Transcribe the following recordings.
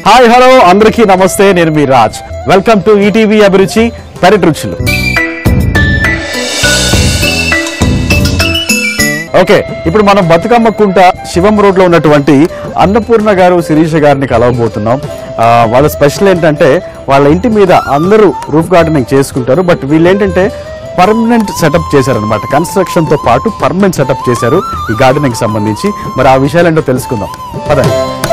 Hi hello అందరికీ నమస్తే నేను మీ Raj welcome to ETV Abhiruchi పెరటి రుచులు ఓకే ఇప్పుడు మనం బతుకమ్మ కుంట శివం రోడ్ లో ఉన్నటువంటి అన్నపూర్ణ గారు శిరీష గారిని కలవబోతున్నాం ఆ, వాళ్ళ స్పెషల్ ఏంటంటే వాళ్ళ ఇంటి మీద అందరూ రూఫ్ గార్డెనింగ్ చేసుకుంటారు బట్ వీళ్ళు ఏంటంటే పర్మనెంట్ సెటప్ చేశారనమాట కన్స్ట్రక్షన్ తో పాటు పర్మనెంట్ సెటప్ చేశారు ఈ గార్డెనింగ్ సంబంధించి మరి ఆ విషయాలు ఏంటో తెలుసుకుందాం పదండి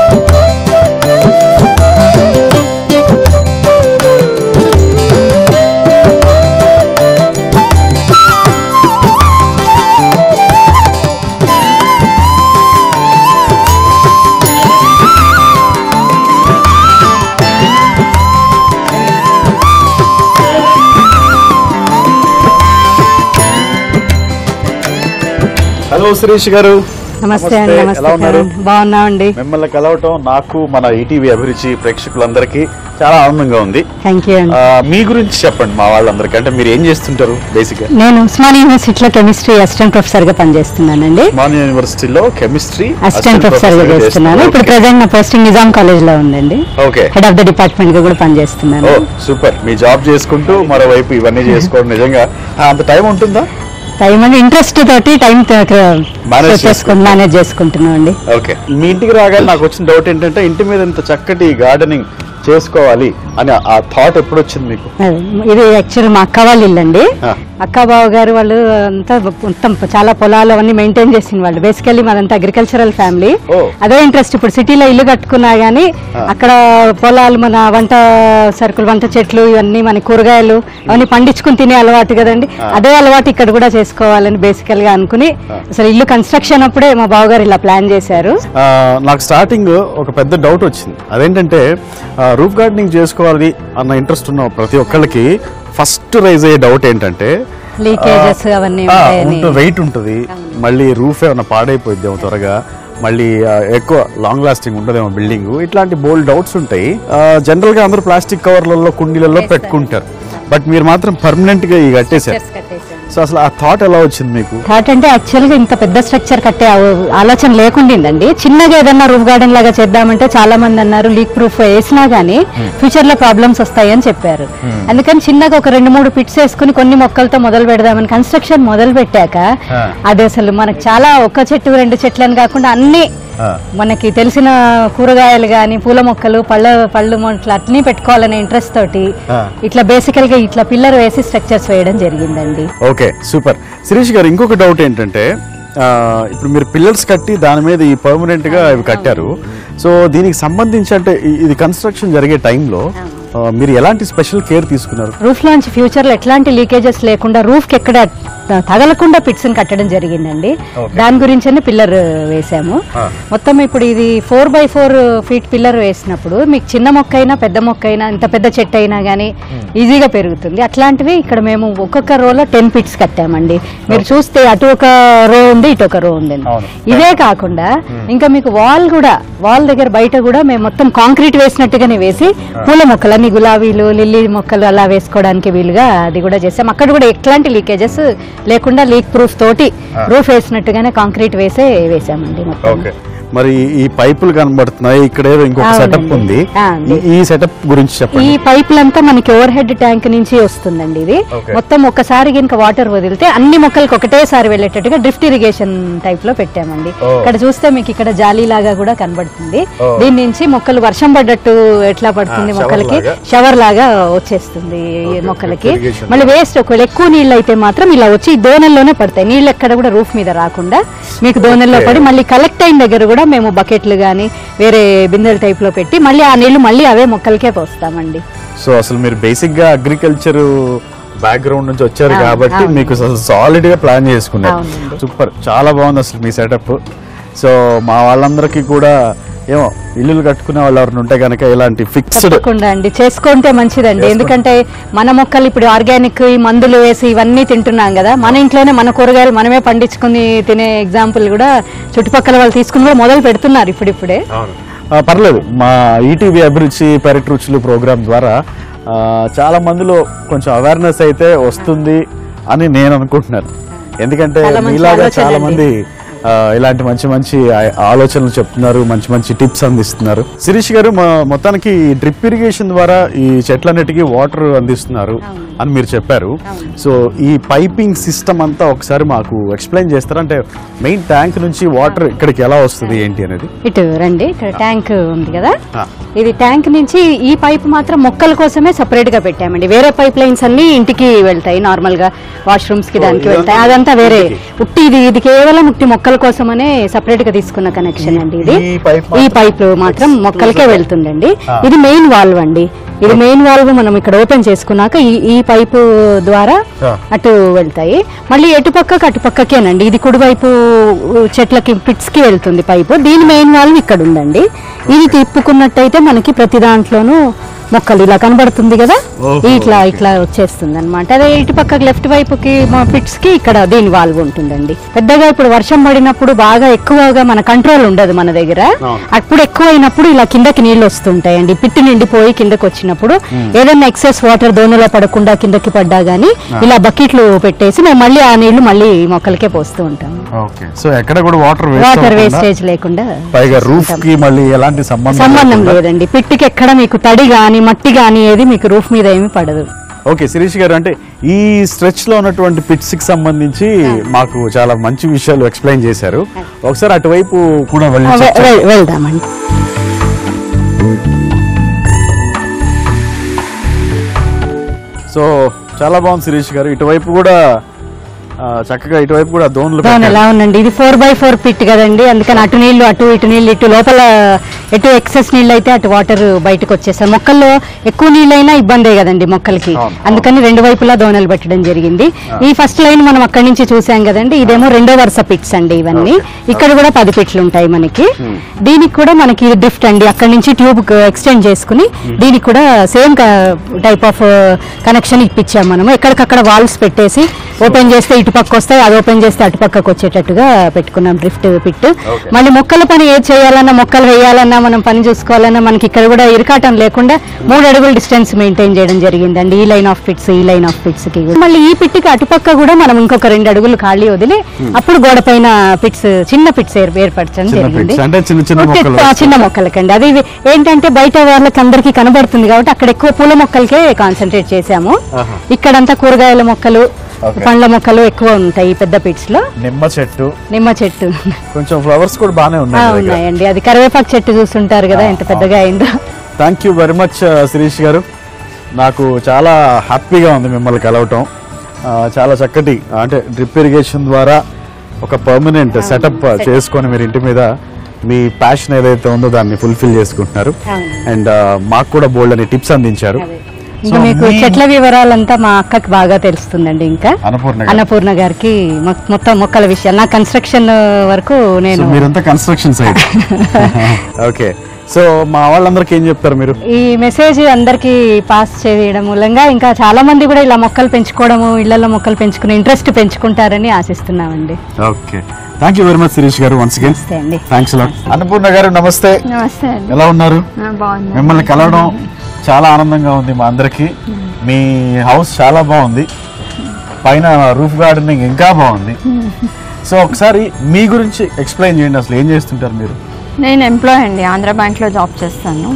హలో శిరీష్ గారు నమస్తే అండి ఎలా నమస్తే ఉన్నారు బాగున్నామండి మిమ్మల్ని కలవటం నాకు మన ఈటీవీ అభిరుచి ప్రేక్షకులందరికీ చాలా ఆనందంగా ఉంది థ్యాంక్ యూ అండి ఆ, మీ గురించి చెప్పండి మా వాళ్ళందరికీ అంటే మీరు ఏం చేస్తుంటారు బేసిక్ గా నేను ఉస్మానియా యూనివర్సిటీలో కెమిస్ట్రీ అసిస్టెంట్ ప్రొఫెసర్ గా పనిచేస్తున్నానండి ఉస్మానియా యూనివర్సిటీలో కెమిస్ట్రీ అసిస్టెంట్ ప్రొఫెసర్ గా చేస్తున్నాను ఇప్పుడు ప్రజెంట్ నా పోస్టింగ్ నిజాం కాలేజ్ లో ఉందండి okay head of the department గా కూడా ఓ పనిచేస్తున్నాను సూపర్ మీ జాబ్ చేసుకుంటూ మరోవైపు ఇవన్నీ చేసుకోవడం నిజంగా ఆ, అంత టైం ఉంటుందా టైం అంటే ఇంట్రెస్ట్ తోటి టైం Manage చేసుకుని మేనేజ్ చేసుకుంటున్నాం అండి ఓకే మీ ఇంటికి రాగానే నాకు వచ్చిన డౌట్ ఏంటంటే ఇంటి మీద ఇంత చక్కటి గార్డెనింగ్ చేసుకోవాలి అని ఆ థాట్ ఎప్పుడు వచ్చింది మీకు అదే, ఇది యాక్చువల్ మా అక్క వాళ్ళ ఇల్లు అండి ఆ. అక్క బావ గారు వాళ్ళు అంతా మొత్తం చాలా పొలాలు అవన్నీ మెయింటైన్ చేసిన వాళ్ళు బేసికల్లీ మాదంతా అగ్రికల్చరల్ ఫ్యామిలీ ఓ. అదే ఇంట్రెస్ట్ ఇప్పుడు సిటీలో ఇల్లు కట్టుకున్నా గానీ అక్కడ పొలాలు మన వంట సరుకులు వంట చెట్లు ఇవన్నీ మన కూరగాయలు అవన్నీ పండించుకుని తినే అలవాటు కదండి అదే అలవాటు ఇక్కడ కూడా చేసుకోవాలని బేసికల్ గా అనుకుని అసలు ఇల్లు కన్స్ట్రక్షన్ అప్పుడే మా బావగారు ఇలా ప్లాన్ చేశారు ఆ, నాకు స్టార్టింగ్ ఒక పెద్ద డౌట్ వచ్చింది అదేంటంటే రూఫ్ గార్డెనింగ్ చేసుకోవాలి అన్న ఇంట్రెస్ట్ ఉన్న ప్రతి ఒక్కళ్ళకి ఫస్ట్ రైజ్ అయ్యే డౌట్ ఏంటంటే లీకేజెస్ అవన్నీ ఉంటాయని వెయిట్ ఉంటుంది మళ్ళీ రూఫ్ ఏమైనా పాడైపోయిద్దేమో త్వరగా మళ్ళీ ఆ, ఎక్కువ లాంగ్ లాస్టింగ్ ఉండదేమో బిల్డింగ్ ఇట్లాంటి బోల్డ్ డౌట్స్ ఉంటాయి జనరల్ గా అందరూ ప్లాస్టిక్ కవర్లలో కుండీలలో పెట్టుకుంటారు బట్ మీరు మాత్రం పర్మనెంట్ గా ఇవి కట్టేశారు సో అసలు ఆ థాట్ ఎలా వచ్చింది మీకు థాట్ అంటే యాక్చువల్ గా ఇంత పెద్ద స్ట్రక్చర్ కట్టే ఆ- ఆలోచన లేకుండిందండి చిన్నగా ఏదన్నా రూఫ్ గార్డెన్ లాగా చేద్దామంటే చాలా మంది అన్నారు లీక్ ప్రూఫ్ వేసినా గానీ ఫ్యూచర్ లో ప్రాబ్లమ్స్ వస్తాయని చెప్పారు అందుకని చిన్నగా ఒక రెండు మూడు పిట్స్ వేసుకుని కొన్ని మొక్కలతో మొదలు పెడదామని కన్స్ట్రక్షన్ మొదలు పెట్టాక ఆ. అది అసలు మనకు చాలా ఒక చెట్టు రెండు చెట్లు అని కాకుండా అన్ని ఆ. మనకి తెలిసిన కూరగాయలు గాని పూల మొక్కలు పళ్ళ పళ్ళు మొక్కలు అట్లనే పెట్టుకోవాలనే ఇంట్రెస్ట్ తోటి ఆ. ఇట్లా బేసికల్ గా ఇట్లా పిల్లర్ వేసి స్ట్రక్చర్స్ వేయడం జరిగిందండి ఓకే సూపర్ శిరీష్ గారు ఇంకొక డౌట్ ఏంటంటే ఆ, ఇప్పుడు మీరు పిల్లర్స్ కట్టి దాని మీద ఈ పర్మనెంట్ గా ఇవి కట్టారు సో దీనికి సంబంధించి అంటే ఇ- ఇది కన్స్ట్రక్షన్ జరిగే టైంలో ఆ, మీరు ఎలాంటి స్పెషల్ కేర్ తీసుకున్నారు రూఫ్ లోంచి ఫ్యూచర్ లో ఎట్లాంటి లీకేజెస్ లేకుండా రూఫ్ కి ఎక్కడ త- తగలకుండా పిట్స్ కట్టడం జరిగిందండి Okay. దాని గురించే పిల్లర్ వేసాము Ah. మొత్తం ఇప్పుడు ఇది four by four feet pillar వేసినప్పుడు మీకు చిన్న మొక్క అయినా పెద్ద మొక్క అయినా ఇంత పెద్ద చెట్టు అయినా గానీ ఈజీగా పెరుగుతుంది అట్లాంటివి ఇక్కడ మేము ఒక్కొక్క రోలో టెన్ పిట్స్ కట్టామండి మీరు చూస్తే అటు ఒక రో ఉంది ఇటు ఒక రో ఉంది అవును. ఇదే కాకుండా ఇంకా మీకు వాల్ కూడా వాల్ దగ్గర బయట కూడా మేము మొత్తం కాంక్రీట్ వేసినట్టుగానే వేసి పూల మొక్కలు అన్ని గులాబీలు లిల్లీ మొక్కలు అలా వేసుకోవడానికి వీలుగా అది కూడా చేసాం అక్కడ కూడా ఎట్లాంటి లీకేజెస్ లేకుండా లీక్ ప్రూఫ్ తోటి రూఫ్ వేసినట్టుగానే కాంక్రీట్ వేసే వేసామండి మొత్తం ఓకే మరి ఈ పైపులు కనబడుతున్నాయి ఇక్కడ ఏదో ఇంకొక అవునండి. సెటప్ ఉంది ఆ, ఉంది. ఈ- ఈ సెటప్ గురించి ఈ చెప్పండి పైపులంతా మనకి ఓవర్ హెడ్ ట్యాంక్ నుంచి వస్తుందండి ఇది Okay. మొత్తం ఒక్కసారి కనుక వాటర్ వదిలితే అన్ని మొక్కలకు ఒకటేసారి వెళ్ళేటట్టుగా డ్రిఫ్ట్ ఇరిగేషన్ టైప్ లో పెట్టామండి Oh. ఇక్కడ చూస్తే మీకు ఇక్కడ జాలీ లాగా కూడా కనబడుతుంది Oh. దీని నుంచి మొక్కలు వర్షం పడ్డట్టు ఎట్లా పడుతుంది Ah, shower మొక్కలకి లాగా. షవర్ లాగా వచ్చేస్తుంది ఈ Okay, మొక్కలకి drip irrigation. మళ్ళీ వేస్ట్ ఒకవేళ ఎక్కువ నీళ్ళు అయితే మాత్రం ఇలా వచ్చి ఈ దోనెల్లోనే పడతాయి నీళ్ళు ఎక్కడ కూడా రూఫ్ మీద రాకుండా మీకు దోనెల్లో Okay. పడి మళ్ళీ కలెక్ట్ అయిన దగ్గర కూడా మేము బకెట్లు గానీ వేరే బిందెల టైప్ లో పెట్టి మళ్ళీ ఆ నీళ్లు మళ్ళీ అవే మొక్కలకే పోస్తామండి సో అసలు మీరు బేసిక్ గా అగ్రికల్చర్ బ్యాక్గ్రౌండ్ నుంచి వచ్చారు అవును, కాబట్టి అవును. మీకు అసలు సాలిడ్ గా ప్లాన్ చేసుకున్నారు అవునండి. సూపర్ చాలా బాగుంది అసలు మీ సెటప్ సో మా వాళ్ళందరికీ కూడా ఏమో ఇల్లులు కట్టుకునే వాళ్ళు ఎవరిని ఉంటే కనుక ఇలాంటి ఫిక్స్డ్ తప్పకుండా అండి చేసుకుంటే మంచిదండి ఎందుకంటే మన మొక్కలు ఇప్పుడు ఆర్గానిక్ ఈ మందులు వేసి ఇవన్నీ తింటున్నాం కదా మన ఇంట్లోనే మన కూరగాయలు మనమే పండించుకుని తినే ఎగ్జాంపుల్ కూడా చుట్టుపక్కల వాళ్ళు తీసుకుని కూడా మొదలు పెడుతున్నారు ఇప్పుడిప్పుడే ఆ, పర్లేదు మా ఈటీవీ అభిరుచి పెరటి రుచులు ప్రోగ్రామ్ ద్వారా ఆ, చాలా మందిలో కొంచెం అవేర్నెస్ అయితే వస్తుంది అని నేను అనుకుంటున్నాను ఎందుకంటే చాలా మంచి మీలాగా ఆలోచన చాలా అండి. మంది ఆ, ఇలాంటి మంచి మంచి ఆ- ఆలోచనలు చెప్తున్నారు మంచి మంచి టిప్స్ అందిస్తున్నారు శిరీష్ గారు మొ- మొత్తానికి డ్రిప్ ఇరిగేషన్ ద్వారా ఈ చెట్లన్నిటికీ వాటర్ అందిస్తున్నారు అని మీరు చెప్పారు సో ఈ పైపింగ్ సిస్టమ్ అంతా ఒకసారి మాకు ఎక్స్ప్లెయిన్ చేస్తారా అంటే మెయిన్ ట్యాంక్ నుంచి వాటర్ ఇక్కడికి ఎలా వస్తుంది ఏంటి అనేది ఇటు రండి ఇక్కడ ట్యాంక్ ఉంది కదా ఆ. ఇది ట్యాంక్ నుంచి ఈ పైప్ మాత్రం మొక్కల కోసమే సపరేట్ గా పెట్టామండి వేరే పైప్ లైన్స్ అన్ని ఇంటికి వెళ్తాయి నార్మల్ గా వాష్రూమ్స్ కి ఓ, దానికి ఇదంతా వెళ్తాయి అదంతా వేరే ఇంటికి. ఉట్టి ఇది ఇది కేవలం ఉట్టి మొక్కల కోసమనే సపరేట్ గా తీసుకున్న కనెక్షన్ అండి ఇది ఈ pipe ఈ మాత్రం పైప్ మాత్రం మొక్కలకే exclusive. వెళ్తుందండి ఆ. ఇది మెయిన్ వాల్వ్ అండి ఇది మెయిన్ వాల్వ్ మనం ఇక్కడ ఓపెన్ చేసుకున్నాక ఈ ఈ పైపు ద్వారా ఆ. అటు వెళ్తాయి మళ్ళీ ఎటు పక్కకి అటు పక్కకేనండి ఇది కుడివైపు చెట్లకి పిట్స్ కి వెళ్తుంది పైపు దీని మెయిన్ వాల్వ్ ఇక్కడ ఉందండి ఇది తిప్పుకున్నట్టయితే మనకి ప్రతి దాంట్లోనూ మొక్కలు ఇలా కనబడుతుంది కదా ఓహో, ఇట్లా ఓకే. ఇట్లా వచ్చేస్తుంది అనమాట అదే ఇటు పక్కకి లెఫ్ట్ వైపుకి మా పిట్స్ కి ఇక్కడ దీని వాల్వ్ ఉంటుందండి పెద్దగా ఇప్పుడు వర్షం పడినప్పుడు బాగా ఎక్కువగా మన కంట్రోల్ ఉండదు మన దగ్గర అవును. అప్పుడు ఎక్కువ అయినప్పుడు ఇలా కిందకి నీళ్లు వస్తుంటాయండి పిట్టు నిండిపోయి కిందకి వచ్చినప్పుడు ఏదైనా ఎక్సెస్ వాటర్ దోణిలో పడకుండా కిందకి పడ్డా గానీ ఇలా బకెట్లు పెట్టేసి మేము మళ్ళీ ఆ నీళ్లు మళ్ళీ మొక్కలకే పోస్తూ ఉంటాము ఓకే సో ఎక్కడ కూడా వాటర్ వాటర్ వేస్టేజ్ లేకుండా పైగా రూఫ్ కి మళ్ళీ ఎలాంటి సంబంధం సంబంధం లేకుండా- లేదండి పిట్టికి ఎక్కడ మీకు తడి గాని మట్టి గాని ఏది మీకు రూఫ్ మీద ఏమీ పడదు ఓకే శిరీష్ గారు అంటే ఈ స్ట్రెచ్ లో ఉన్నటువంటి పిట్స్ కి సంబంధించి మాకు చాలా మంచి విషయాలు ఎక్స్ప్లెయిన్ చేశారు ఒకసారి అటువైపు కూడా వెళ్ళి వె- check వె- వెళ్దామండి సో చాలా బాగుంది శిరీష్ గారు ఇటువైపు కూడా ఆ, చక్కగా ఇటువైపు కూడా దోన్లు అవును పెట్టారు. ఎలా ఉందండి ఇది ఫోర్ బై ఫోర్ పిట్ కదండి అందుకని అటు నీళ్లు అటు ఇటు నీళ్లు ఇటు లోపల ఎటు ఎక్సెస్ నీళ్ళు అయితే అటు వాటర్ బయటకు వచ్చేస్తాయి మొక్కల్లో ఎక్కువ నీళ్ళైనా ఇబ్బందే కదండి మొక్కలకి అవును, అందుకని రెండు వైపులా దోణలు పెట్టడం జరిగింది ఈ ఫస్ట్ లైన్ మనం అక్కడి నుంచి చూసాం కదండి ఇదేమో రెండో వరుస పిట్స్ అండి ఇవన్నీ ఇక్కడ కూడా పది పిట్లు ఉంటాయి మనకి దీనికి కూడా మనకి డ్రిఫ్ట్ అండి అక్కడి నుంచి ట్యూబ్ ఎక్స్టెండ్ చేసుకుని దీనికి కూడా సేమ్ టైప్ ఆఫ్ కనెక్షన్ ఇప్పించాం మనము ఎక్కడికక్కడ వాల్స్ పెట్టేసి ఓపెన్ చేస్తే ఇటు పక్క వస్తాయి అది ఓపెన్ చేస్తే అటు పక్కకు వచ్చేటట్టుగా పెట్టుకున్నాం డ్రిఫ్ట్ పిట్ Okay. మళ్ళీ మొక్కల పని ఏది చేయాలన్నా మొక్కలు వేయాలన్నా మనం పని చూసుకోవాలన్నా మనకి ఇక్కడ కూడా ఇరకాటం లేకుండా మూడు అడుగుల డిస్టెన్స్ మెయింటైన్ చేయడం జరిగిందండి ఈ లైన్ ఆఫ్ పిట్స్ ఈ లైన్ ఆఫ్ పిట్స్ కి కూడా. మళ్ళీ ఈ పిట్టికి అటుపక్క కూడా మనం ఇంకొక రెండు అడుగులు ఖాళీ వదిలి అప్పుడు గోడ పైన పిట్స్ చిన్న పిట్స్ ఏర్పరచడం చిన్న జరిగింది pits, అంటే చిన్న చిన్న ఒకే- మొక్కలు ఆ, చిన్న మొక్కలకండి అది ఇవి ఏంటంటే బయట వాళ్ళకి అందరికీ కనబడుతుంది కాబట్టి అక్కడ ఎక్కువ పూల మొక్కలకే కాన్సన్ట్రేట్ చేశాము ఆహా. ఇక్కడంతా కూరగాయల మొక్కలు Okay. పండ్ల మొక్కలు ఎక్కువ ఉంటాయి ఈ పెద్ద పిట్స్ లో నిమ్మ చెట్టు నిమ్మ చెట్టు కొంచెం ఫ్లవర్స్ కూడా బాగానే ఆ, ఉన్నాయి మీ దగ్గర. ఉన్నాయండి అది కరివేపాకు చెట్టు చూస్తుంటారు కదా ఎంత పెద్దగా అయిందో thank you very much Shirish garu నాకు చాలా హ్యాపీగా ఉంది మిమ్మల్ని కలవటం ఆ, చాలా చక్కటి అంటే డ్రిప్ ఇరిగేషన్ ద్వారా ఒక పర్మనెంట్ సెటప్ చేసుకొని మీరు ఇంటి మీద మీ ప్యాషన్ ఏదైతే ఉందో దాన్ని ఫుల్ఫిల్ చేసుకుంటున్నారు అవును. అండ్ మాకు కూడా బోల్డ్ అని టిప్స్ అందించారు ఇంకా So, మీకు మీ- చెట్ల వివరాలంతా మా అక్కకి బాగా తెలుస్తుందండి ఇంకా అన్నపూర్ణ గారు. అన్నపూర్ణ గారికి మొ- మొత్తం మొక్కల విషయాలు నా కన్స్ట్రక్షన్ వరకు సో నేను మీరంతా కన్స్ట్రక్షన్ సైడ్ ఓకే సో మా వాళ్ళందరికీ ఏం చెప్తారు మీరు ఈ మెసేజ్ అందరికి పాస్ చేయడం మూలంగా ఇంకా చాలా మంది కూడా ఇలా మొక్కలు పెంచుకోవడము ఇళ్లలో మొక్కలు పెంచుకునే ఇంట్రెస్ట్ పెంచుకుంటారని ఆశిస్తున్నామండి okay thank you very much Shirish garu once again నమస్తే అండి థ్యాంక్స్ లాట్ అన్నపూర్ణ గారు నమస్తే నమస్తే అండి ఎలా ఉన్నారు ఆ, బాగున్నా మిమ్మల్ని కలవడం చాలా ఆనందంగా ఉంది మా అందరికి మీ హౌస్ చాలా బాగుంది పైన రూఫ్ గార్డెనింగ్ ఇంకా బాగుంది సో ఒకసారి మీ గురించి ఎక్స్ప్లెయిన్ చేయండి అసలు ఏం చేస్తుంటారు మీరు నేను ఎంప్లాయ్ అండి ఆంధ్ర బ్యాంక్ లో జాబ్ చేస్తాను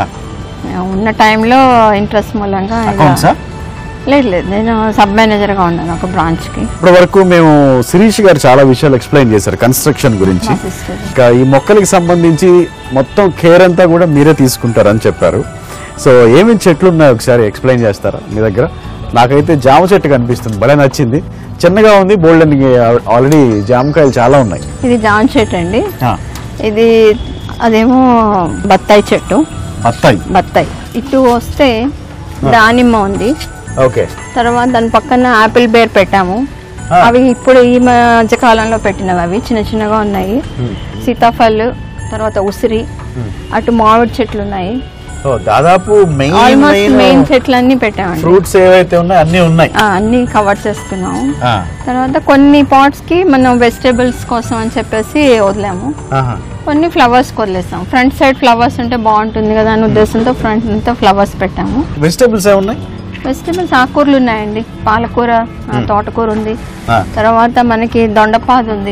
ఉన్న టైంలో ఇంట్రెస్ట్ మూలంగా ఇక- అకౌంట్సా లేదు లేదు నేను సబ్ మేనేజర్ గా ఉన్నాను ఒక బ్రాంచ్ కి ఇప్పటి వరకు మేము శిరీష్ గారు చాలా విషయాలు ఎక్స్ప్లెయిన్ చేశారు కన్స్ట్రక్షన్ గురించి మా sister. ఇంకా ఈ మొక్కలకి సంబంధించి మొత్తం కేర్ అంతా కూడా మీరే తీసుకుంటారని చెప్పారు సో ఏమేమి చెట్లు ఉన్నాయో ఒకసారి ఎక్స్ప్లెయిన్ చేస్తారా మీ దగ్గర నాకైతే జామ చెట్టు కనిపిస్తుంది భలే నచ్చింది చిన్నగా ఉంది బోల్డ్ అని ఆల్రెడీ జామకాయలు చాలా ఉన్నాయి ఇది జాన్ చెట్టు అండి ఆ, ఇది అదేమో బత్తాయి చెట్టు బత్తాయి బత్తాయి ఇటు వస్తే దానిమ్మ ఉంది ఓకే తర్వాత దాని పక్కన ఆపిల్ బేర్ పెట్టాము ఆ. అవి ఇప్పుడు ఈ మధ్య కాలంలో పెట్టినవి అవి చిన్న చిన్నగా ఉన్నాయి సీతాఫల్ తర్వాత ఉసిరి అటు మామిడి చెట్లు ఉన్నాయి ఓ దాదాపు మెయిన్ ఆల్మోస్ట్ మెయిన్ మెయిన్ చెట్లన్నీ పెట్టామండి ఫ్రూట్స్ ఏవైతే ఉన్నాయో అన్నీ ఉన్నాయి ఆ, అన్ని కవర్ చేసుకున్నాము ఆ, తర్వాత కొన్ని పాట్స్ కి మనం వెజిటేబుల్స్ కోసం అని చెప్పేసి వదిలాము ఆహా. కొన్ని ఫ్లవర్స్ వదిలేసాం ఫ్రంట్ సైడ్ ఫ్లవర్స్ ఉంటే బాగుంటుంది కదా అనే ఉద్దేశంతో ఫ్రంట్ అంతా ఫ్లవర్స్ పెట్టాము వెజిటబుల్స్ ఏమున్నాయి వెజిటేబుల్స్ ఆకుకూరలు ఉన్నాయండి పాలకూర ఆ, తోటకూర ఉంది ఆ, తర్వాత మనకి దొండపాదు ఉంది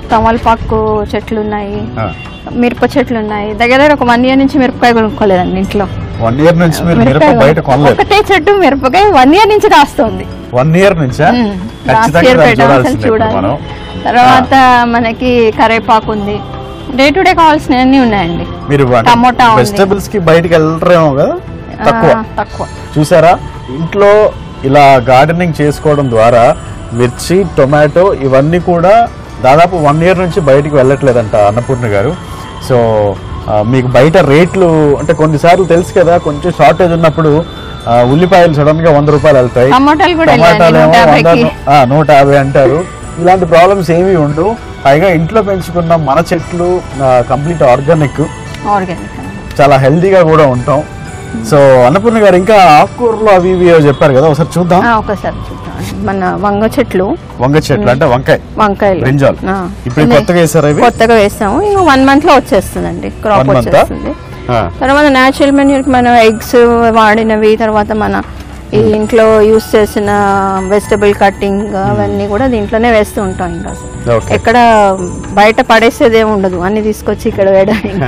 తమలపాకు చెట్లు ఉన్నాయి ఆ. మిరప చెట్లు ఉన్నాయి దగ్గర దగ్గర ఒక వన్ ఇయర్ నుంచి మిరపకాయ కొనుక్కోలేదండి ఇంట్లో వన్ ఇయర్ నుంచి మీరు మిరప మిరపకాయ బయట కొనలేదు ఒకటే చెట్టు మిరపకాయ వన్ ఇయర్ నుంచి కాస్తుంది వన్ ఇయర్ నుంచా లాస్ట్ ఖచ్చితంగా ఇయర్ దాన్ని పెట్టాం అసలు చూడాల్సిందే ఇప్పుడు చూడాలి మనం తర్వాత మనకి కరేపాకు ఉంది డే టు డే కావాల్సినవన్నీ ఉన్నాయండి మీరు టమోటా ఉంది. వెజిటబుల్స్ కి బయటికి వెళ్ళరేమో కదా తక్కువ ఆ, తక్కువ చూసారా ఇంట్లో ఇలా గార్డెనింగ్ చేసుకోవడం ద్వారా మిర్చి టొమాటో ఇవన్నీ కూడా దాదాపు వన్ ఇయర్ నుంచి బయటికి వెళ్ళట్లేదంట అన్నపూర్ణ గారు సో ఆ, మీకు బయట రేట్లు అంటే కొన్నిసార్లు తెలుసు కదా కొంచెం షార్టేజ్ ఉన్నప్పుడు ఆ, ఉల్లిపాయలు సడన్ గా వంద రూపాయలు వెళ్తాయి టమాటాలు కూడా వెళ్ళాయండి, టమాటాలు ఏమో నూట వంద యాభైకి. ఆ, నూట యాభై అంటారు ఇలాంటి ప్రాబ్లమ్స్ ఏమీ ఉండవు పైగా ఇంట్లో పెంచుకున్న మన చెట్లు కంప్లీట్ ఆర్గానిక్ ఆర్గానిక్ చాలా హెల్దీగా కూడా ఉంటాం సో అన్నపూర్ణ గారు ఇంకా ఆకుకూరలు అవి ఇవి ఏవో చెప్పారు కదా ఒకసారి చూద్దాం ఒకసారి చూద్దాం మన వంగ చెట్లు వంగ చెట్లు అంటే వంకాయ వంకాయలు బ్రింజాల్ ఆ. ఇప్పుడు ఇది కొత్తగా వేసారా ఇవి కొత్తగా వేస్తాము ఇంకా వన్ మంత్ లో వచ్చేస్తుందండి క్రాప్ One month ఆ? వచ్చేస్తుంది ఆ, తర్వాత న్యాచురల్ మెన్యూర్ మనం ఎగ్స్ వాడినవి తర్వాత మన ఈ ఇంట్లో యూస్ చేసిన వెజిటబుల్ కట్టింగ్ అవన్నీ కూడా దీంట్లోనే వేస్తూ ఉంటాం ఇంకా ఓకే ఎక్కడ బయట పడేసేది ఏమి ఉండదు అన్ని తీసుకొచ్చి ఇక్కడ వేయడానికి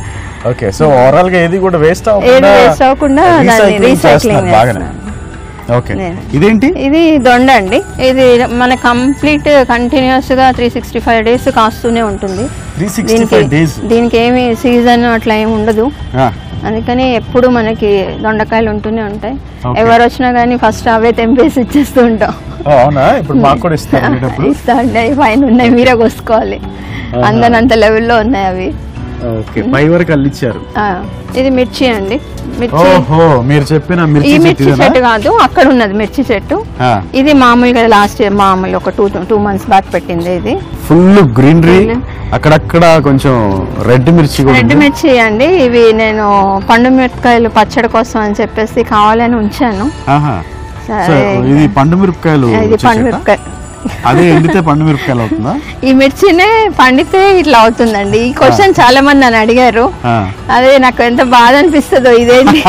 ఓకే సో ఓవరాల్ గా ఏది కూడా వేస్ట్ ఏది వేస్ట్ అవ్వకుండా దాన్ని రీసైక్లింగ్ బాగానే ఓకే నేను. ఇదేంటి ఇది దొండ అండి ఇది మన కంప్లీట్ కంటిన్యూస్ గా త్రీ సిక్స్టీ ఫైవ్ డేస్ కాస్తూనే ఉంటుంది త్రీ సిక్స్టీ దీనికి ఫైవ్ డేస్ దీనికి ఏమి సీజన్ అట్లా ఏమి ఉండదు అందుకని ఎప్పుడు మనకి దొండకాయలు ఉంటూనే ఉంటాయి Okay. ఎవరు వచ్చినా కానీ ఫస్ట్ అవే తెంపేసి ఇచ్చేస్తూ ఉంటాం అవునా ఇప్పుడు మాకు కూడా ఇస్తారు అనేటప్పుడు ఇస్తా ఉండే పైన ఉన్నాయి మీరే కోసుకోవాలి అందనంత లెవెల్లో ఉన్నాయి అవి ఓకే పై వరకు అల్లిచ్చారు ఆ, ఇది మిర్చి అండి మిర్చి ఓహో మీరు చెప్పిన ఈ మిర్చి చెట్టు మిర్చి ఇదేనా? చెట్టు కాదు అక్కడ ఉన్నది మిర్చి చెట్టు ఆ, ఇది మామూలుగా లాస్ట్ ఇయర్ మామూలు ఒక టూ టూ మంత్స్ బ్యాక్ పెట్టింది ఇది ఫుల్ గ్రీనరీ Green. అక్కడక్కడ కొంచెం రెడ్ మిర్చి కూడా రెడ్ ఉంది. మిర్చి అండి ఇవి నేను పండు మిరపకాయలు పచ్చడి కోసం అని చెప్పేసి కావాలని ఉంచాను ఆహా. సో సరే ఇది పండు మిరపకాయలు ఇది వచ్చే పండు చెట్టా? మిరపకాయ అదే ఎండితే పండు మిరపకాయలు అవుతుందా ఈ మిర్చినే పండితే ఇట్లా అవుతుందండి ఈ క్వశ్చన్ చాలా మంది నన్ను అడిగారు ఆ. అదే నాకు ఎంత బాధ అనిపిస్తుందో ఇదేంటి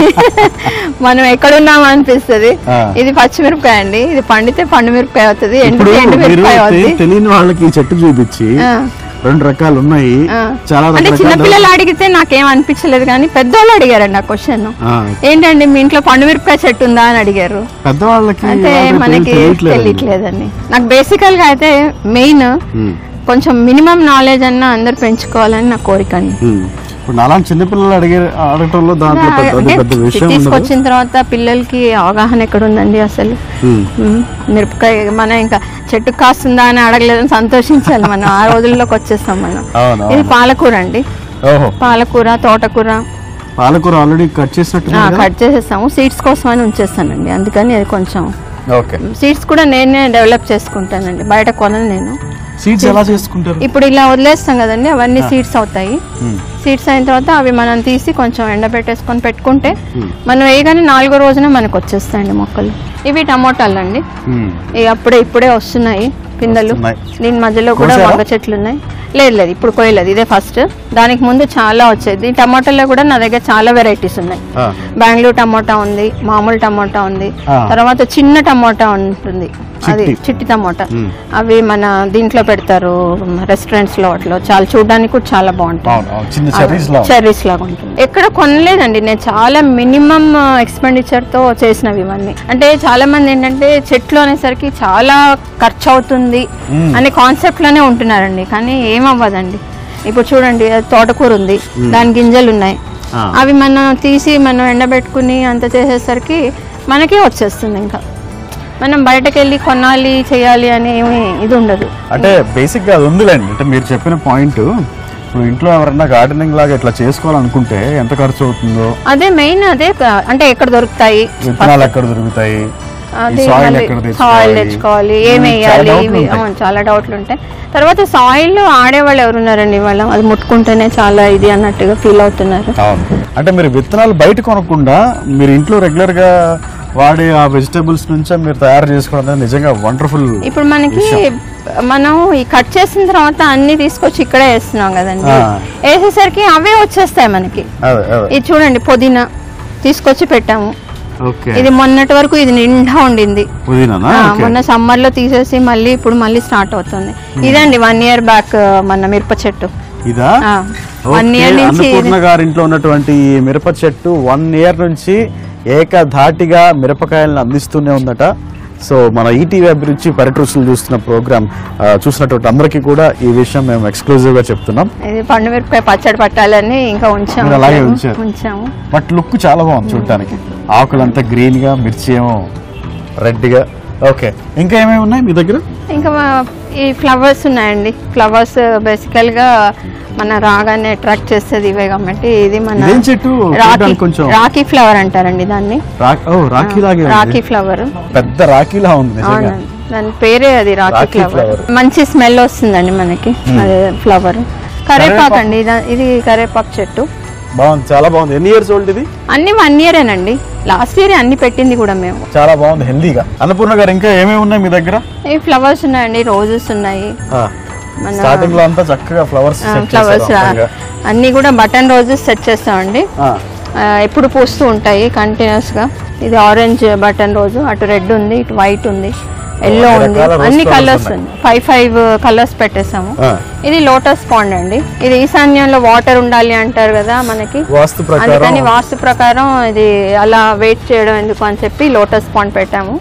మనం ఎక్కడున్నామా అనిపిస్తుంది ఆ. ఇది పచ్చిమిరపకాయ అండి ఇది పండితే పండు మిరపకాయ అవుతుంది ఇప్పుడు ఎండితే ఎండు మీరు మిరపకాయ అవుతుంది తె- తెలియని వాళ్ళకి ఈ చెట్టు చూపించి ఆ. రెండు రకాలు ఉన్నాయి ఆ. చాలా అంటే రకాల చిన్నపిల్లలు అడిగితే నాకేం అనిపించలేదు కానీ పెద్దవాళ్ళు అడిగారండి ఆ క్వశ్చన్ ఆ, ఏంటండి మీ ఇంట్లో పండు మిరపకాయ చెట్టు ఉందా అని అడిగారు పెద్దవాళ్ళకి అంటే వాళ్ళకి మనకి తెలియట్లేదు. తెలియట్లేదండి నాకు బేసికల్ గా అయితే మెయిన్ ఉమ్, కొంచెం మినిమం నాలెడ్జ్ అన్న అందరు పెంచుకోవాలని నా కోరిక అండి ఉమ్. ఇప్పుడు నాలాంటి చిన్నపిల్లలు అడిగే అడగటంలో దాంట్లో పెద్ద అంటే పెద్ద విషయం ఉండదు తీసుకొచ్చిన తర్వాత పిల్లలకి అవగాహన ఎక్కడ ఉందండి అసలు ఉమ్, ఉమ్, మిరపకాయ మనం ఇంకా చెట్టు కాస్తుందా అని అడగలేదని సంతోషించాలి మనం ఆ రోజుల్లోకి వచ్చేస్తాం మనం అవును ఇది అవును. పాలకూర అండి ఓహో పాలకూర తోటకూర పాలకూర ఆల్రెడీ కట్ చేసినట్టు ఆ, కట్ చేసేస్తాము సీడ్స్ కోసం అని ఉంచేస్తానండి అందుకని అది కొంచెం ఓకే సీడ్స్ కూడా నేనే డెవలప్ చేసుకుంటానండి బయట కొనను నేను సీడ్స్ ఎలా చేసుకుంటారు ఇప్పుడు ఇలా వదిలేస్తాం కదండి అవన్నీ సీడ్స్ అవుతాయి ఉమ్, సీడ్స్ అయిన తర్వాత అవి మనం తీసి కొంచెం ఎండబెట్టేసుకొని పెట్టుకుంటే Hmm. మనం వేయగానే నాలుగో రోజున మనకు వచ్చేస్తాయండి మొక్కలు ఇవి టమోటాలు అండి ఉమ్. ఇవి అప్పుడే ఇప్పుడే వస్తున్నాయి పిందెలు వస్తున్నాయి. దీని మధ్యలో కూడా కోసారా? వంగ చెట్లు ఉన్నాయి లేదు లేదు ఇప్పుడు కోయలేదు ఇదే ఫస్ట్ దానికి ముందు చాలా వచ్చేది టమాటాలో కూడా నా దగ్గర చాలా వెరైటీస్ ఉన్నాయి ఆ, బెంగళూరు టమోటా ఉంది మామూలు టమోటా ఉంది ఆ. తర్వాత చిన్న టమోటా ఉంటుంది అది చిట్టి. చిట్టి టమోటా మ్మ్. అవి మన దీంట్లో పెడతారు రెస్టారెంట్స్ లో వాటిలో చాలా చూడడానికి కూడా చాలా బాగుంటాయి అవును అవును చిన్న చెర్రీస్ లా చెర్రీస్ లాగా ఉంటుంది ఎక్కడ కొనలేదండి నేను చాలా మినిమం ఎక్స్పెండిచర్ తో చేసినవి ఇవన్నీ అంటే చాలా మంది ఏంటంటే చెట్లు అనేసరికి చాలా ఖర్చు అవుతుంది మ్మ్. అనే కాన్సెప్ట్ లోనే ఉంటున్నారండి కానీ ఏం అవ్వదండి ఇప్పుడు చూడండి అది తోటకూర ఉంది దాని గింజలు ఉన్నాయి ఆ. అవి మనం తీసి మనం ఎండబెట్టుకుని అంత చేసేసరికి మనకే వచ్చేస్తుంది ఇంకా మనం బయటకు వెళ్ళి కొనాలి చేయాలి అని ఏమి ఇది ఉండదు అంటే బేసిక్ గా అది ఉందిలేండి అంటే మీరు చెప్పిన పాయింట్ ఇప్పుడు ఇంట్లో ఎవరన్నా గార్డెనింగ్ లాగా ఇట్లా చేసుకోవాలనుకుంటే ఎంత ఖర్చు అవుతుందో అదే మెయిన్ అదే క- అంటే ఎక్కడ దొరుకుతాయి విత్తనాలు ఎక్కడ దొరుకుతాయి అది సాయిల్ మళ్ళీ ఎక్కడ సాయిల్ తెచ్చుకోవాలి తెచ్చుకోవాలి ఉమ్, ఏం చాలా వేయాలి డౌట్లు ఇవి ఉంటాయి. అవును, చాలా డౌట్లు ఉంటాయి తర్వాత సాయిల్ ఆడేవాళ్ళు ఎవరున్నారండి వాళ్ళ అది ముట్టుకుంటేనే చాలా ఇది అన్నట్టుగా ఫీల్ అవుతున్నారు అవును అంటే మీరు విత్తనాలు బయట కొనకుండా మీరు ఇంట్లో రెగ్యులర్ గా వాడే ఆ వెజిటబుల్స్ నుంచే మీరు తయారు చేసుకోవడం అనేది నిజంగా వండర్ఫుల్ ఇప్పుడు మనకి మనం ఈ కట్ చేసిన తర్వాత అన్ని తీసుకొచ్చి ఇక్కడే వేస్తున్నాం కదండి ఆ. వేసేసరికి అవే వచ్చేస్తాయి మనకి అదే అదే ఇది చూడండి పుదీనా తీసుకొచ్చి పెట్టాము ఓకే ఇది మొన్నటి వరకు ఇది నిండా ఉండింది పుదీనానా ఆ, ఓకే మొన్న సమ్మర్ లో తీసేసి మళ్ళీ ఇప్పుడు మళ్ళీ స్టార్ట్ అవుతుంది ఇదండి వన్ ఇయర్ బ్యాక్ మన మిరప చెట్టు ఇదా వన్ ఓకే, ఇయర్ నుంచి అన్నపూర్ణ గారింట్లో ఉన్నటువంటి ఈ మిరప చెట్టు వన్ ఇయర్ నుంచి ఏకధాటిగా మిరపకాయలను అందిస్తూనే ఉందట సో మన ఈటీవీ అభిరుచి పర్యటనలు చూస్తున్న ప్రోగ్రామ్ చూసినటువంటి అందరికీ కూడా ఈ విషయం మేము ఎక్స్క్లూజివ్ గా చెప్తున్నాం ఇది పండు మిరపకాయ పచ్చడి పట్టాలని ఇంకా ఉంచాము మీరు అలాగే ఉంచారు. ఉంచాము బట్ లుక్ చాలా బాగుంది చూడటానికి ఆకులంతా గ్రీన్ గా మిర్చి ఏమో రెడ్ గా ఓకే ఇంకా ఏమేమి ఉన్నాయి మీ దగ్గర ఇంకా మా- ఈ ఫ్లవర్స్ ఉన్నాయండి ఫ్లవర్స్ బేసికల్ గా మన రాగానే అట్రాక్ట్ చేసేది ఇవే కాబట్టి ఇది మన ఇదేం చెట్టు రాఖీ చూడడానికి కొంచెం రాఖీ ఫ్లవర్ అంటారండి దాన్ని రా- ఓ రాఖీ లాగే ఉంది. రాఖీ ఫ్లవర్ పెద్ద రాఖీలా ఉంది నిజంగా అవునండి దాని పేరే అది రాఖీ రాఖీ ఫ్లవర్ flower. మంచి స్మెల్ వస్తుందండి మనకి అదే ఫ్లవర్ కరేపాకు అండి ఇది- ఇది కరేపాకు చెట్టు బాగుంది చాలా బాగుంది ఎన్ని ఇయర్స్ ఓల్డ్ ఇది అన్ని వన్ ఇయరేనండి లాస్ట్ ఇయర్ అన్ని పెట్టింది కూడా మేము చాలా బాగుంది హెల్దీగా అన్నపూర్ణ గారు ఇంకా ఏమేమి ఉన్నాయి మీ దగ్గర ఈ ఫ్లవర్స్ ఉన్నాయండి రోజెస్ ఉన్నాయి మన స్టార్టింగ్ లో అంతా చక్కగా ఫ్లవర్స్ ఫ్లవర్స్ అన్ని కూడా బటన్ రోజెస్ సెట్ చేస్తామండి ఆ, ఎప్పుడు పూస్తూ ఉంటాయి కంటిన్యూస్ గా ఇది ఆరెంజ్ బటన్ రోజు అటు రెడ్ ఉంది ఇటు వైట్ ఉంది ఎల్లో అన్ని ఉంది రకాల rose అన్ని flowers కలర్స్ ఉన్నాయి. ఉంది ఫైవ్ ఫైవ్ కలర్స్ పెట్టేసాము ఇది లోటస్ పాండ్ అండి ఇది ఈశాన్యంలో వాటర్ ఉండాలి అంటారు కదా మనకి వాస్తు ప్రకారం అందుకని వాస్తు ప్రకారం ఇది అలా వెయిట్ చేయడం ఎందుకు అని చెప్పి లోటస్ పాండ్ పెట్టాము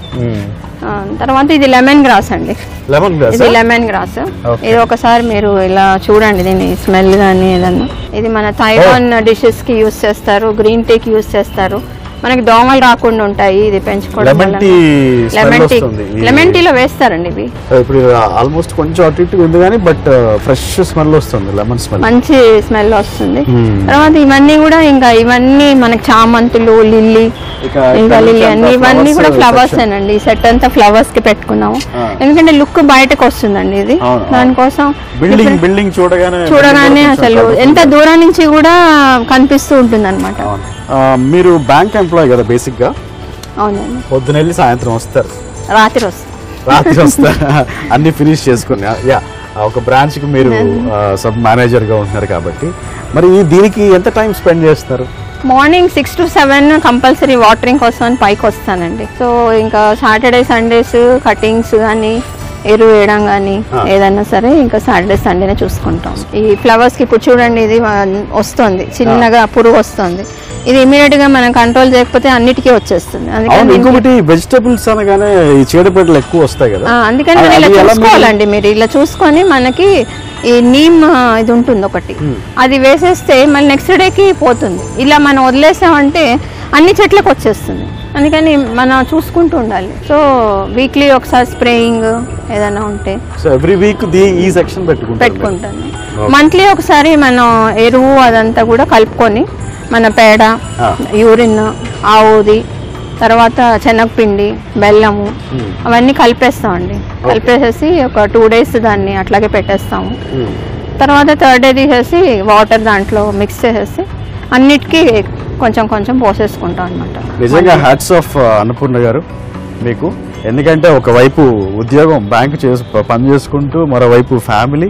ఆ, తర్వాత ఇది లెమన్ గ్రాస్ అండి లెమన్ గ్లాస్ ఇది లెమన్ గ్రాస్ Okay. ఇది ఒకసారి మీరు ఇలా చూడండి దీని స్మెల్ కానీ ఏదన్నా ఇది మన తైవాన్ డిషెస్ కి యూస్ చేస్తారు గ్రీన్ టీ కి యూస్ చేస్తారు మనకి దోమలు రాకుండా ఉంటాయి ఇది పెంచుకోవడం లెమన్ టీ లెమన్ టీ వస్తుంది ఈ- లెమన్ టీలో వేస్తారండి ఇవి ఇప్పుడు ఆల్మోస్ట్ కొంచెం అటు ఇటు ఉంది కానీ బట్ ఫ్రెష్ స్మెల్ వస్తుంది లెమన్ స్మెల్ మంచి స్మెల్ వస్తుంది తర్వాత ఇవన్నీ కూడా ఇంకా ఇవన్నీ మనకి చామంతులు లిల్లీ ఇక ఇంకా ఇక్కడ లిల్లీ నుంచి అన్ని అంతా ఇవన్నీ కూడా flowers ఫ్లవర్స్ section. అండి ఈ సెట్ అంతా ఫ్లవర్స్ కి పెట్టుకున్నాము ఆ. ఎందుకంటే లుక్ బయటకు వస్తుందండి ఇది అవును, అవును. దానికోసం బిల్డింగ్ బిల్డింగ్ చూడగానే చూడగానే కొంచెం అసలు colourful ఎంత గా. దూరం నుంచి కూడా కనిపిస్తూ ఉంటుంది అనమాట అవును. ఆ, మీరు బ్యాంక్ ఎంప్లాయ్ కదా బేసిక్ గా అవునండి పొద్దున వెళ్ళి సాయంత్రం వస్తారు రాత్రి వస్తుంది రాత్రి వస్తారు అన్ని ఫినిష్ చేసుకుని యా ఒక బ్రాంచ్ కి మీరు సబ్ మేనేజర్ గా ఉంటున్నారు కాబట్టి మరి ఈ- దీనికి ఎంత టైం స్పెండ్ చేస్తారు morning six to seven compulsory watering కోసం అని పైకి వస్తానండి సో ఇంకా సాటర్డే సండేస్ కటింగ్స్ కానీ ఎరువు వేయడం కానీ ఆ. ఏదైనా సరే ఇంకా సాటర్డే సండేనే చూసుకుంటాం ఈ ఫ్లవర్స్ కి ఇప్పుడు చూడండి ఇది ఆ, వస్తుంది చిన్నగా పురుగు వస్తుంది ఇది ఇమీడియట్ గా మనం కంట్రోల్ చేయకపోతే అన్నిటికీ వచ్చేస్తుంది అవును అందుకని దీనికి- ఇంకొకటి వెజిటబుల్స్ అనగానే ఈ చీడపీడలు ఎక్కువ వస్తాయి కదా ఆ, అందుకని అది- మీరు ఇలా అది ఎలా మీరు- చూసుకోవాలండి మీరు ఇలా చూసుకొని మనకి ఈ నీమ్ ఆ, ఇది ఉంటుంది ఒకటి అది వేసేస్తే మళ్ళీ నెక్స్ట్ డేకి పోతుంది ఇలా మనం వదిలేసామంటే అన్ని చెట్లకు వచ్చేస్తుంది అందుకని మనం చూసుకుంటూ ఉండాలి సో వీక్లీ ఒకసారి స్ప్రేయింగ్ ఏదైనా ఉంటే సో ఎవ్రీ వీక్ ది ఈ సెక్షన్ పెట్టుకుంటారు పెట్టుకుంటాను మంత్లీ ఒకసారి మనం ఎరువు అదంతా కూడా కలుపుకొని మన పేడ ఆ. యూరిన్ ఆవుది తర్వాత శనగపిండి బెల్లము అవన్నీ కలిపేస్తామండి కలిపేసేసి ఒక టూ డేస్ దాన్ని అట్లాగే పెట్టేస్తాము మ్మ్. తర్వాత థర్డ్ డే తీసేసి వాటర్ దాంట్లో మిక్స్ చేసేసి అన్నిటికీ కొంచెం కొంచెం పోసేసుకుంటాం అనమాట నిజంగా హ్యాట్స్ ఆఫ్ అన్నపూర్ణ గారు మీకు ఎందుకంటే ఒకవైపు ఉద్యోగం బ్యాంకు చేసు పని చేసుకుంటూ మరోవైపు ఫ్యామిలీ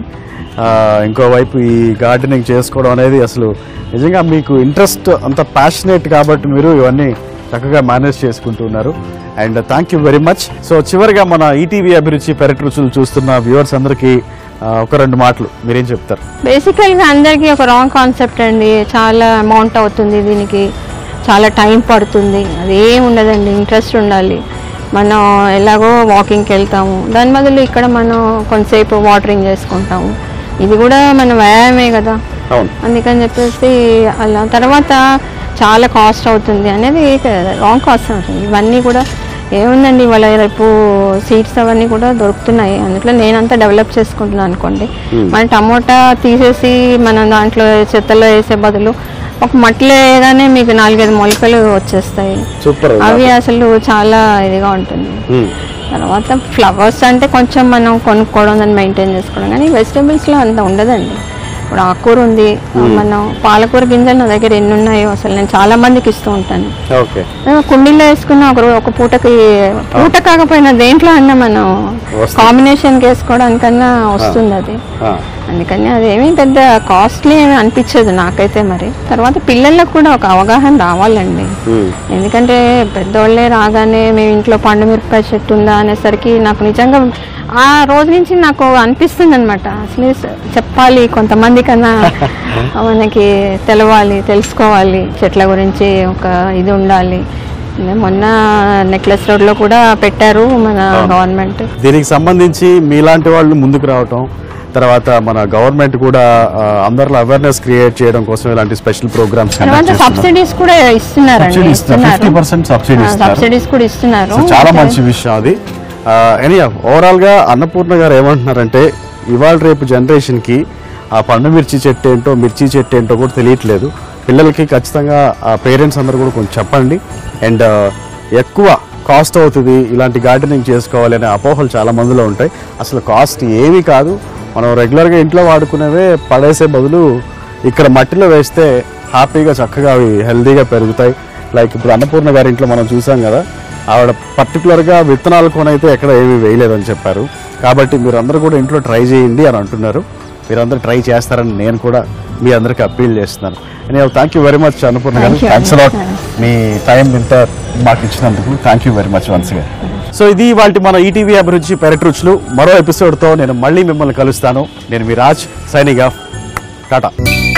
ఇంకోవైపు ఈ గార్డెనింగ్ చేసుకోవడం అనేది అసలు నిజంగా మీకు ఇంట్రెస్ట్ అంత ప్యాషనేట్ కాబట్టి మీరు ఇవన్నీ చక్కగా మేనేజ్ చేసుకుంటూ ఉన్నారు and thank you very much so చివరిగా మన ఈటీవీ అభిరుచి పెరటి రుచులు చూస్తున్న వ్యూవర్స్ అందరికీ ఆ, ఒక రెండు మాటలు మీరేం చెప్తారు బేసికల్గా అందరికీ ఒక రాంగ్ కాన్సెప్ట్ అండి చాలా అమౌంట్ అవుతుంది దీనికి చాలా టైం పడుతుంది అది ఏం ఉండదండి ఇంట్రెస్ట్ ఉండాలి మనం ఎలాగో వాకింగ్కి వెళ్తాము దాని బదులు ఇక్కడ మనం కొంతసేపు వాటరింగ్ చేసుకుంటాము ఇది కూడా మన వ్యాయామే కదా అవును అందుకని చెప్పేసి అలా తర్వాత చాలా కాస్ట్ అవుతుంది అనేది రాంగ్ కాస్ట్ అవుతుంది ఇవన్నీ కూడా ఏముందండి ఇవాళ రేపు సీడ్స్ అవన్నీ కూడా దొరుకుతున్నాయి అందులో నేనంతా డెవలప్ చేసుకుంటున్నాను అనుకోండి మన టమోటా తీసేసి మనం దాంట్లో చెత్తలో వేసే బదులు ఒక మట్టిలో వేయగానే మీకు నాలుగైదు మొలకలు వచ్చేస్తాయి సూపర్ అవి అసలు చాలా ఇదిగా ఉంటుంది తర్వాత ఫ్లవర్స్ అంటే కొంచెం మనం కొనుక్కోవడం దాన్ని మెయింటైన్ చేసుకోవడం కానీ వెజిటేబుల్స్లో అంత ఉండదండి ఇప్పుడు ఆకుకూర ఉంది మనం పాలకూర గింజలు నా దగ్గర ఎన్ని ఉన్నాయో అసలు నేను చాలా మందికి ఇస్తూ ఉంటాను ఓకే ఆ, కుండీలో వేసుకున్న ఒక రో- ఒక పూటకి పూట కాకపోయినా దేంట్లో అన్నా మనం వస్తుంది. కాంబినేషన్ వేసుకోవడానికన్నా వస్తుంది అది అందుకని అదేమీ పెద్ద కాస్ట్లీ ఏమీ అనిపించదు నాకైతే మరి తర్వాత పిల్లలకు కూడా ఒక అవగాహన రావాలండి ఎందుకంటే పెద్దోళ్ళే రాగానే మేము ఇంట్లో పండు మిరపకాయ చెట్టు ఉందా అనేసరికి నాకు నిజంగా ఆ రోజు నుంచి నాకు అనిపిస్తుంది అనమాట అసలు చెప్పాలి కొంతమంది కన్నా మనకి తెలవాలి తెలుసుకోవాలి చెట్ల గురించి ఒక ఇది ఉండాలి మొన్న నెక్లెస్ రోడ్లో కూడా పెట్టారు మన గవర్నమెంట్ దీనికి సంబంధించి మీలాంటి వాళ్ళు ముందుకు రావటం తర్వాత మన గవర్నమెంట్ కూడా ఆ, అందరిలో అవేర్నెస్ క్రియేట్ చేయడం కోసం ఇలాంటి స్పెషల్ ప్రోగ్రామ్స్ తర్వాత సబ్సిడీస్ కూడా ఇస్తున్నారండి సబ్సిడీ ఇస్తున్నారు ఫిఫ్టీ పర్సెంట్ సబ్సిడీ ఇస్తారు సబ్సిడీస్ కూడా ఇస్తున్నారు సో చాలా మంచి విషయం అది ఎనీ ఓవరాల్ గా అన్నపూర్ణ గారు ఏమంటున్నారంటే ఇవాళ రేపు జనరేషన్ కి ఆ పండు మిర్చి చెట్టు ఏంటో మిర్చి చెట్టు ఏంటో కూడా తెలియట్లేదు పిల్లలకి ఖచ్చితంగా ఆ పేరెంట్స్ అందరూ కూడా కొంచెం చెప్పండి అండ్ ఎక్కువ కాస్ట్ అవుతుంది ఇలాంటి గార్డెనింగ్ చేసుకోవాలి అనే అపోహలు చాలా మందిలో ఉంటాయి అసలు కాస్ట్ ఏమీ కాదు మనం రెగ్యులర్గా ఇంట్లో వాడుకునేవే పడేసే బదులు ఇక్కడ మట్టిలో వేస్తే హ్యాపీగా చక్కగా అవి హెల్తీగా పెరుగుతాయి లైక్ ఇప్పుడు అన్నపూర్ణ గారి ఇంట్లో మనం చూసాం కదా ఆవిడ పర్టికులర్గా విత్తనాలు కొనైతే ఎక్కడ ఏమీ వేయలేదని చెప్పారు కాబట్టి మీరందరూ కూడా ఇంట్లో ట్రై చేయండి అని అంటున్నారు మీరందరూ ట్రై చేస్తారని నేను కూడా మీ అందరికీ అప్పీల్ చేస్తున్నాను thank you very much Annapurna garu Thank you. Thanks a lot మీ టైం ఇంత మాకు ఇచ్చినందుకు thank you very much once గా సో ఇది ఇవాళ మన ఈటీవీ అభిరుచి పెరటి రుచులు మరో ఎపిసోడ్తో నేను మళ్ళీ మిమ్మల్ని కలుస్తాను నేను మీ రాజ్ సైనింగ్ ఆఫ్ టాటా